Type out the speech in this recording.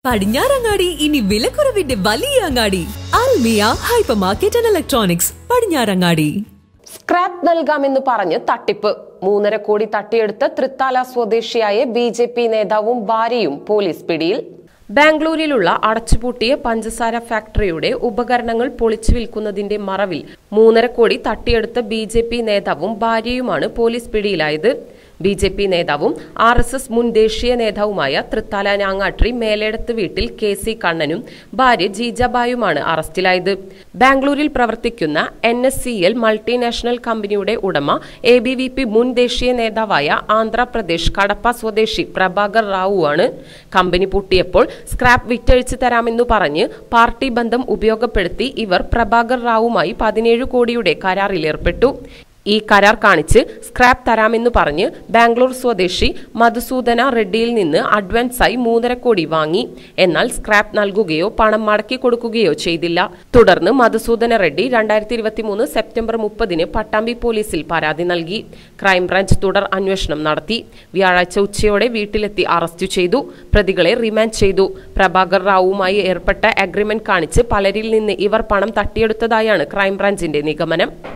പടിഞ്ഞാറങ്ങാടി ഇനി വിലക്കുറവിന്റെ വലിയ അങ്ങാടി Almiya hyper market and electronics Padinjarangadi scrap നൽകാമെന്ന് പറഞ്ഞ് തട്ടിപ്പ് മൂന്നര കോടി തട്ടിയെടുത്ത തൃത്താല സ്വദേശിയായ ബി ജെ പി നേതാവും ഭാര്യയും പോലീസ് പിടിയിൽ ബാംഗ്ലൂരിലുള്ള അടച്ചുപൂട്ടിയ പഞ്ചസാര ഫാക്ടറിയുടെ ഉപകരണങ്ങൾ പൊളിച്ചു വിൽക്കുന്നതിന്റെ മറവിൽ മൂന്നര കോടി തട്ടിയെടുത്ത ബി ജെ പി നേതാവും ഭാര്യയുമാണ് പോലീസ് പിടിയിലായത് ബി ജെ പി നേതാവും ആർ എസ് എസ് മുൻ ദേശീയ നേതാവുമായ തൃത്താല ഞാങ്ങാട്രി മേലേടത്ത് വീട്ടിൽ കെ സി കണ്ണനും ഭാര്യ ജീജാബായുമാണ് അറസ്റ്റിലായത് ബാംഗ്ലൂരിൽ പ്രവർത്തിക്കുന്ന N S C L multinational കമ്പനിയുടെ ഉടമ എ ബി വി പി മുൻ ദേശീയ നേതാവായ ആന്ധ്രാപ്രദേശ് കടപ്പ സ്വദേശി പ്രഭാകർ റാവുവാണ് കമ്പനി പൂട്ടിയപ്പോൾ സ്ക്രാപ്പ് വിറ്റഴിച്ചു തരാമെന്നു പറഞ്ഞ് പാർട്ടി ബന്ധം ഉപയോഗപ്പെടുത്തി ഇവർ പ്രഭാകർ റാവുമായി പതിനേഴ് കോടിയുടെ കരാറിലേർപ്പെട്ടു ഈ കരാർ കാണിച്ച് സ്ക്രാപ്പ് തരാമെന്ന് പറഞ്ഞ് ബാംഗ്ലൂർ സ്വദേശി മധുസൂദന റെഡ്ഡിയിൽ നിന്ന് അഡ്വാൻസായി മൂന്നര കോടി വാങ്ങി എന്നാൽ സ്ക്രാപ്പ് നൽകുകയോ പണം മടക്കി കൊടുക്കുകയോ ചെയ്തില്ല തുടർന്ന് മധുസൂദന റെഡ്ഡി രണ്ടായിരത്തി ഇരുപത്തി മൂന്ന് സെപ്റ്റംബർ മുപ്പതിന് പട്ടാമ്പി പോലീസിൽ പരാതി നൽകി ക്രൈംബ്രാഞ്ച് തുടർ അന്വേഷണം നടത്തി വ്യാഴാഴ്ച ഉച്ചയോടെ വീട്ടിലെത്തി അറസ്റ്റ് ചെയ്തു പ്രതികളെ റിമാൻഡ് ചെയ്തു പ്രഭാകർ റാവുമായി ഏർപ്പെട്ട അഗ്രിമെന്റ് കാണിച്ച് പലരിൽ നിന്ന് ഇവർ പണം തട്ടിയെടുത്തതായാണ് ക്രൈംബ്രാഞ്ചിന്റെ നിഗമനം